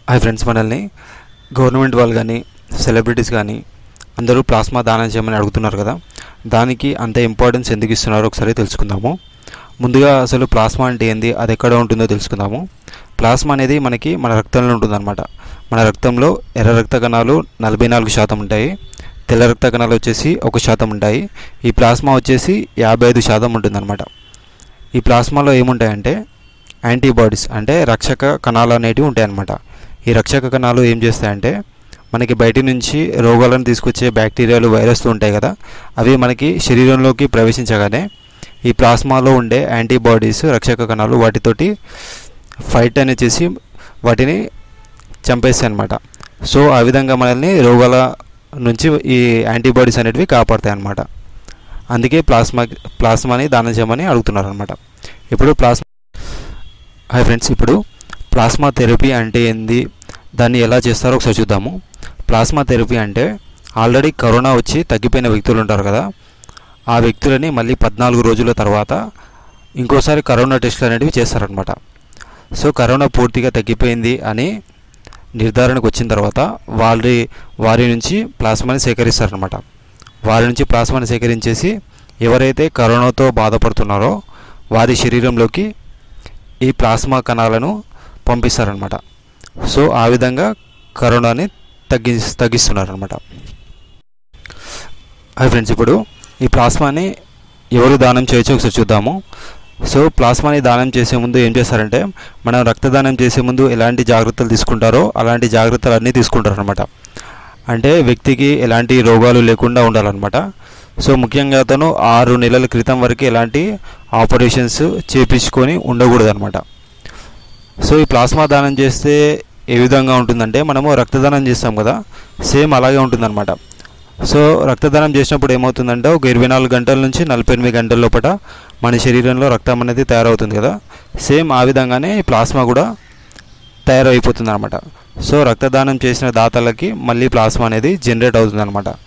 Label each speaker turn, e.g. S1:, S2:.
S1: hi friends మనల్ని government వాళ్ళు కానీ సెలబ్రిటీస్ కానీ అందరూ ప్లాస్మా దానం చేయమని అడుగుతున్నారు కదా దానికి అంత ఇంపార్టెన్స్ ఎందుకు ఇస్తున్నారో ఒకసారి తెలుసుకుందాము ముందుగా అసలు ప్లాస్మా అంటే ఏంది అది ఎక్కడ ఉంటుందో తెలుసుకుందాము ప్లాస్మా అనేది మనకి మన రక్తంలో ఉంటుందన్నమాట మన రక్తంలో ఎర్ర రక్త కణాలు నలభై నాలుగు శాతం ఉంటాయి తెల్ల రక్త కణాలు వచ్చేసి ఒక శాతం ఉంటాయి ఈ ప్లాస్మా వచ్చేసి యాభై ఐదు శాతం ఉంటుందన్నమాట ఈ ప్లాస్మాలో ఏముంటాయంటే యాంటీబాడీస్ అంటే రక్షక కణాలు అనేటివి ఉంటాయన్నమాట ఈ రక్షక కణాలు ఏం చేస్తాయంటే మనకి బయటి నుంచి రోగాలను తీసుకొచ్చే బ్యాక్టీరియాలు వైరస్లు ఉంటాయి కదా అవి మనకి శరీరంలోకి ప్రవేశించగానే ఈ ప్లాస్మాలో ఉండే యాంటీబాడీస్ రక్షక కణాలు వాటితోటి ఫైట్ అనేది చేసి వాటిని చంపేస్తాయి అనమాట సో ఆ విధంగా మనల్ని రోగాల నుంచి ఈ యాంటీబాడీస్ అనేటివి కాపాడతాయి అన్నమాట అందుకే ప్లాస్మా ప్లాస్మాని దానం చేయమని అడుగుతున్నారు అనమాట ఇప్పుడు ప్లాస్మా హాయ్ ఫ్రెండ్స్ ఇప్పుడు ప్లాస్మా థెరపీ అంటే ఏంది దాన్ని ఎలా చేస్తారో ఒకసారి చూద్దాము ప్లాస్మా థెరపీ అంటే ఆల్రెడీ కరోనా వచ్చి తగ్గిపోయిన వ్యక్తులు ఉంటారు కదా ఆ వ్యక్తులని మళ్ళీ పద్నాలుగు రోజుల తర్వాత ఇంకోసారి కరోనా టెస్టులు అనేటివి చేస్తారనమాట సో కరోనా పూర్తిగా తగ్గిపోయింది అని నిర్ధారణకు వచ్చిన తర్వాత వారి వారి నుంచి ప్లాస్మాని సేకరిస్తారనమాట వారి నుంచి ప్లాస్మాని సేకరించేసి ఎవరైతే కరోనాతో బాధపడుతున్నారో వారి శరీరంలోకి ఈ ప్లాస్మా కణాలను పంపిస్తారనమాట సో ఆ విధంగా కరోనాని తగ్గి తగ్గిస్తున్నారనమాట హాయ్ ఫ్రెండ్స్ ఇప్పుడు ఈ ప్లాస్మాని ఎవరు దానం చేయొచ్చో ఒకసారి చూద్దాము సో ప్లాస్మాని దానం చేసే ముందు ఏం చేస్తారంటే మనం రక్తదానం చేసే ముందు ఎలాంటి జాగ్రత్తలు తీసుకుంటారో అలాంటి జాగ్రత్తలు అన్నీ తీసుకుంటారు అనమాట అంటే వ్యక్తికి ఎలాంటి రోగాలు లేకుండా ఉండాలన్నమాట సో ముఖ్యంగా అతను ఆరు నెలల క్రితం వరకు ఎలాంటి ఆపరేషన్స్ చేపించుకొని ఉండకూడదు అనమాట సో ఈ ప్లాస్మా దానం చేస్తే ఏ విధంగా ఉంటుందంటే మనము రక్తదానం చేస్తాం కదా సేమ్ అలాగే ఉంటుందన్నమాట సో రక్తదానం చేసినప్పుడు ఏమవుతుందంటే ఒక ఇరవై నాలుగు గంటల నుంచి నలభై ఎనిమిది గంటల లోపల మన శరీరంలో రక్తం అనేది తయారవుతుంది కదా సేమ్ ఆ విధంగానే ఈ ప్లాస్మా కూడా తయారైపోతుంది అనమాట సో రక్తదానం చేసిన దాతలకి మళ్ళీ ప్లాస్మా అనేది జనరేట్ అవుతుంది అనమాట